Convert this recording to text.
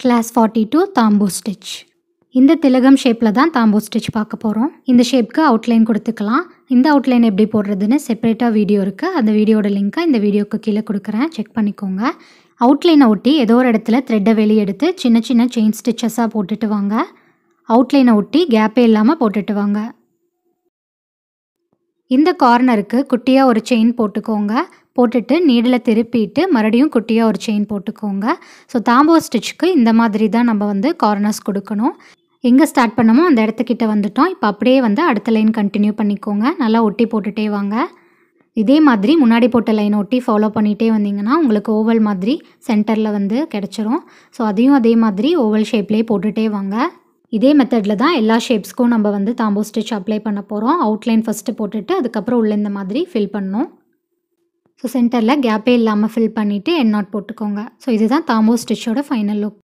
class forty two தாம்பூ stitch இந்த திலகம் ஷேப்பில் தான் தாம்பூ ஸ்டிச் பார்க்க போகிறோம் இந்த ஷேப்க்கு அவுட்லைன் கொடுத்துக்கலாம் இந்த அவுட்லைன் எப்படி போடுறதுன்னு செப்பரேட்டாக வீடியோ இருக்குது அந்த வீடியோட லிங்க்கை இந்த வீடியோக்கு கீழே கொடுக்குறேன் செக் பண்ணிக்கோங்க அவுட்லைனை ஒட்டி ஏதோ ஒரு இடத்துல த்ரெட்டை வெளியே எடுத்து சின்ன சின்ன செயின் ஸ்டிச்சஸாக போட்டுட்டு வாங்க அவுட்லைனை ஒட்டி கேப்பே இல்லாமல் போட்டுட்டு வாங்க இந்த கார்னருக்கு குட்டியாக ஒரு செயின் போட்டுக்கோங்க போட்டுட்டு நீடில் திருப்பிட்டு மறுபடியும் குட்டியாக ஒரு செயின் போட்டுக்கோங்க ஸோ தாம்போ ஸ்டிச்சுக்கு இந்த மாதிரி தான் நம்ம வந்து கார்னர்ஸ் கொடுக்கணும் எங்கே ஸ்டார்ட் பண்ணமோ அந்த இடத்துக்கிட்ட வந்துட்டோம் இப்போ அப்படியே வந்து அடுத்த லைன் கண்டினியூ பண்ணிக்கோங்க நல்லா ஒட்டி போட்டுட்டே வாங்க இதே மாதிரி முன்னாடி போட்ட லைன் ஒட்டி ஃபாலோ பண்ணிகிட்டே வந்தீங்கன்னா உங்களுக்கு ஓவல் மாதிரி சென்டரில் வந்து கிடச்சிரும் ஸோ அதையும் அதே மாதிரி ஓவல் ஷேப்லேயே போட்டுகிட்டே வாங்க இதே மெத்தடில் தான் எல்லா ஷேப்ஸ்க்கும் நம்ம வந்து தாம்போ ஸ்டிச் அப்ளை பண்ண போகிறோம் அவுட்லைன் ஃபஸ்ட்டு போட்டுட்டு அதுக்கப்புறம் உள்ள இந்த மாதிரி ஃபில் பண்ணணும் ஸோ சென்டரில் கேப்பே இல்லாமல் ஃபில் பண்ணிவிட்டு என் நாட் போட்டுக்கோங்க ஸோ இதுதான் தாம்போ ஸ்டிச்சோட ஃபைனல் லுக்